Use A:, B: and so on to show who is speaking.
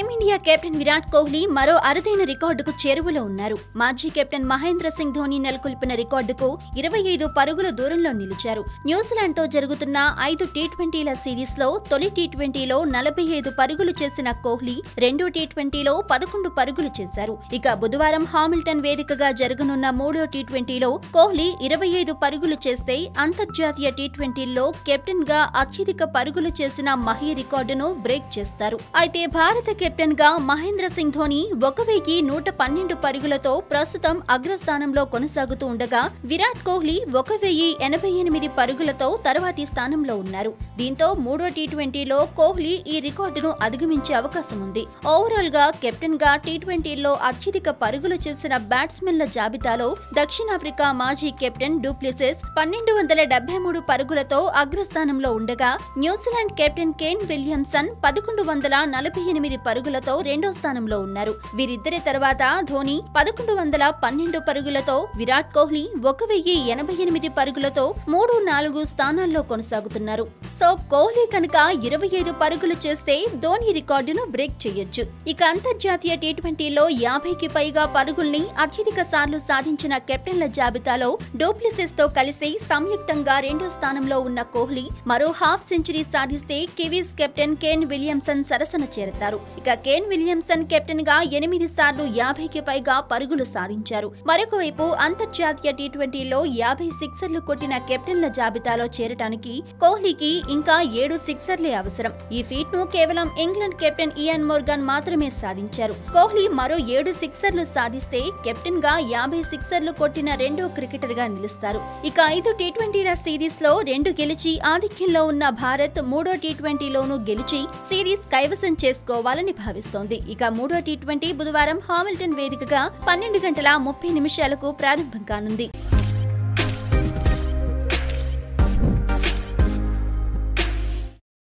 A: team India captain Virat Kohli మరో అరుదైన రికార్డుకు చేరువలో ఉన్నారు మాజీ కెప్టెన్ మహేంద్ర సింగ్ ధోని నెలకొల్పిన రికార్డుకు ఇరవై ఐదు పరుగుల దూరంలో నిలిచారు న్యూజిలాండ్ తో జరుగుతున్న ఐదు టీ ట్వంటీల సిరీస్ లో తొలి టీ ట్వంటీలో నలభై ఐదు పరుగులు చేసిన కోహ్లీ రెండో టీ ట్వంటీలో పదకొండు పరుగులు చేశారు ఇక బుధవారం హామిల్టన్ వేదికగా జరగనున్న మూడో టీ ట్వంటీలో కోహ్లీ ఇరవై ఐదు పరుగులు చేస్తే అంతర్జాతీయ టీ ట్వంటీల్లో కెప్టెన్ గా అత్యధిక పరుగులు చేసిన మహీ రికార్డును బ్రేక్ చేస్తారు అయితే భారత కెప్టెన్ గా మహేంద్ర సింగ్ ధోని ఒక వెయ్యి నూట పన్నెండు పరుగులతో ప్రస్తుతం అగ్రస్థానంలో కొనసాగుతూ ఉండగా విరాట్ కోహ్లీ ఒక వెయ్యి ఎనభై ఎనిమిది పరుగులతో తర్వాతి స్థానంలో ఉన్నారు దీంతో మూడో టీ ట్వంటీలో కోహ్లీ ఈ రికార్డును అధిగమించే అవకాశం ఉంది ఓవరాల్ గా కెప్టెన్ గా టీ ట్వంటీలో అత్యధిక పరుగులు చేసిన బ్యాట్స్మెన్ల జాబితాలో దక్షిణాఫ్రికా మాజీ కెప్టెన్ డూప్లిసెస్ పన్నెండు వందల డెబ్బై మూడు పరుగులతో అగ్రస్థానంలో ఉండగా న్యూజిలాండ్ కెప్టెన్ కేన్ విలియమ్సన్ పదకొండు వందల నలభై ఎనిమిది పరుగులతో రెండో స్థానంలో ఉన్నారు వీరిద్దరి తర్వాత ధోని పదకొండు వందల పన్నెండు పరుగులతో విరాట్ కోహ్లీ ఒక వెయ్యి ఎనభై ఎనిమిది పరుగులతో మూడు నాలుగు స్థానాల్లో కొనసాగుతున్నారు సో కోహ్లీ కనుక ఇరవై ఐదు పరుగులు చేస్తే ధోని రికార్డును బ్రేక్ చేయొచ్చు ఇక అంతర్జాతీయ టీ ట్వంటీలో యాభైకి పైగా పరుగుల్ని అత్యధిక సార్లు సాధించిన కెప్టెన్ల జాబితాలో డోప్లిసిస్ తో కలిసి సంయుక్తంగా రెండో స్థానంలో ఉన్న కోహ్లీ మరో హాఫ్ సెంచరీ సాధిస్తే కివీస్ కెప్టెన్ కేన్ విలియమ్సన్ సరసన చేరతారు ఇక కేన్ విలియమ్సన్ కెప్టెన్ గా ఎనిమిది సార్లు యాభైకి పైగా పరుగులు సాధించారు మరొక వైపు అంతర్జాతీయ టీ ట్వంటీలో యాభై సిక్సర్లు కొట్టిన కెప్టెన్ల జాబితాలో చేరటానికి కోహ్లీకి ఇంకా ఏడు సిక్సర్లే అవసరం ఈ ఫీట్ ను కేవలం ఇంగ్లాండ్ కెప్టెన్ ఇయాన్ మోర్గాన్ మాత్రమే సాధించారు కోహ్లీ మరో ఏడు సిక్సర్లు సాధిస్తే కెప్టెన్ గా యాభై సిక్సర్లు కొట్టిన రెండో క్రికెటర్ గా నిలుస్తారు ఇక ఐదు టీ ట్వంటీల సిరీస్ లో రెండు గెలిచి ఆధిక్యంలో ఉన్న భారత్ మూడో టీ ట్వంటీలోనూ గెలిచి సిరీస్ కైవసం చేసుకోవాలని భావిస్తోంది ఇక మూడో టీ ట్వంటీ బుధవారం హామిల్టన్ వేదికగా పన్నెండు గంటల ముప్పై నిమిషాలకు ప్రారంభం కానుంది